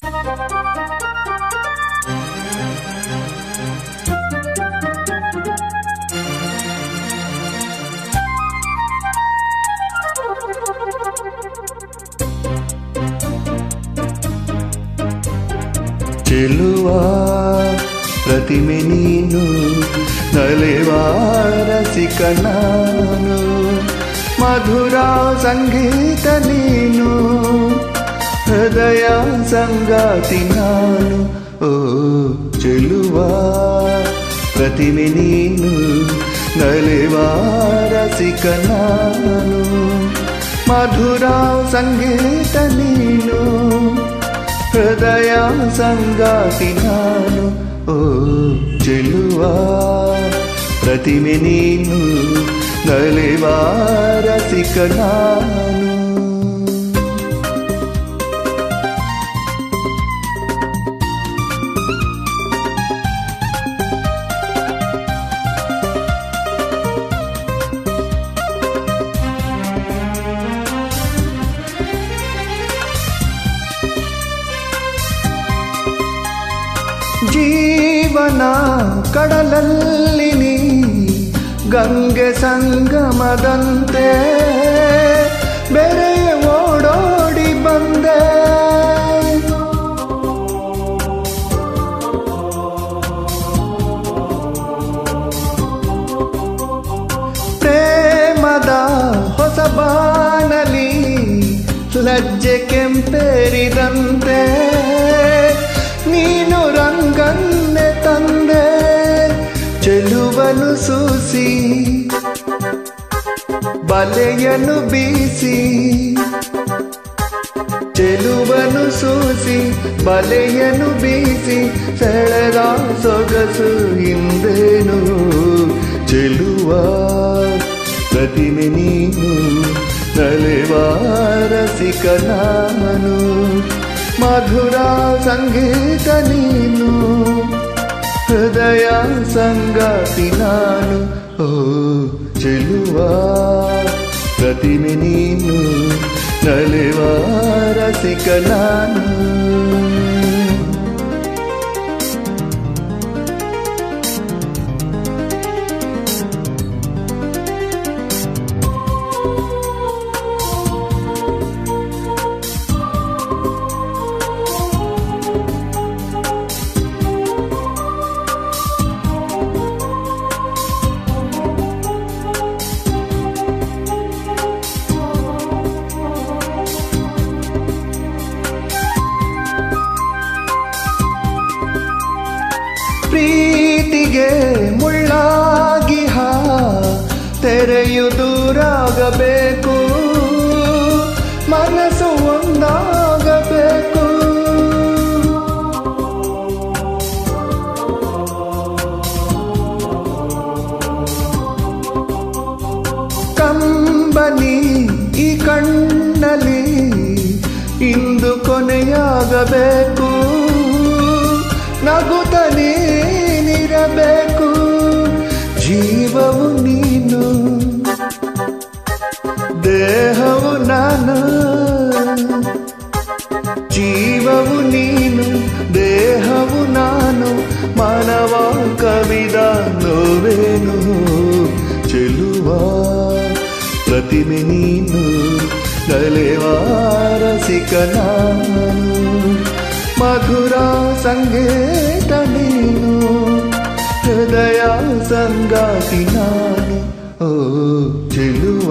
ಚೆಲುವ ಪ್ರತಿಮೆ ನೀನು ನಲೆವಾರಸಿಕ ನಾನು ಮಧುರ ಸಂಗೀತ ನೀನು ಹೃದಯ ಸಂಗಾತಿ ನಾನು ಓ ಚೆಲುವ ಪ್ರತಿಮೆ ನೀನು ನಲೆವಾರಸಿಕ ನಾನು ಮಧುರ ಸಂಗೀತ ನೀನು ಹೃದಯ ಸಂಗಾತಿ ನಾನು ಓ ಚೆಲುವ ಪ್ರತಿಮೆ ನೀನು ನಲಿವಾರಸಿಕ ನಾನು ಜೀವನ ಕಡಲಲ್ಲಿ ನೀ ಗಂಗೆ ಸಂಗಮದಂತೆ ಬೆರೆ ಓಡೋಡಿ ಬಂದೆ ಪ್ರೇಮದ ಹೊಸ ಬಾನಲಿ ಲಜ್ಜೆ ಕೆಂಪೇರಿದಂತೆ ನೀನು ರಂಗನ್ನೆ ತಂದೆ ಚೆಲುವನು ಸೂಸಿ ಬಲೆಯನ್ನು ಬೀಸಿ ಚೆಲುವನು ಸೂಸಿ ಬಲೆಯನ್ನು ಬೀಸಿ ಸೆಳೆದ ಸೊಗಸು ಹಿಂದೇನು ಚೆಲುವ ಪ್ರತಿಮೆ ನೀನು ನಲೆವಾರಸಿಕ ನಾನು ಮಧುರ ಸಂಗೀತ ನೀನು ಹೃದಯ ಸಂಗಾತಿ ನಾನು ಓ ಚೆಲುವ ಪ್ರತಿಮೆ ನೀನು ನಲಿವಾರಸಿಕ ನಾನು ಪ್ರೀತಿಗೆ ಮುಳ್ಳಾಗಿ ಹಾ ತೆರೆಯು ದೂರಾಗಬೇಕು ಮನಸ್ಸು ಒಂದಾಗಬೇಕು ಕಂಬನಿ ಈ ಕಣ್ಣಲ್ಲಿ ಇಂದು ಕೊನೆಯಾಗಬೇಕು ನಗುತ್ತ ನೀನಿರಬೇಕು ಜೀವವು ನೀನು ದೇಹವು ನಾನು ಜೀವವು ನೀನು ದೇಹವು ನಾನು ಮಾನವ ಕವಿದ ನೋವೇನು ಚೆಲುವ ಪ್ರತಿಮೆ ನೀನು ನಲೆವಾರಸಿಕ ನಾನು ಮಧುರ ಸಂಗೀತ ನೀನು ಹೃದಯ ಸಂಗಾತಿ ನಾನು ಓ ಚೆಲುವ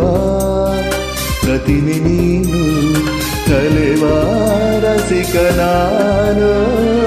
ಪ್ರತಿಮೆ ನೀನು ನಲೆವಾರಸಿಕ ನಾನು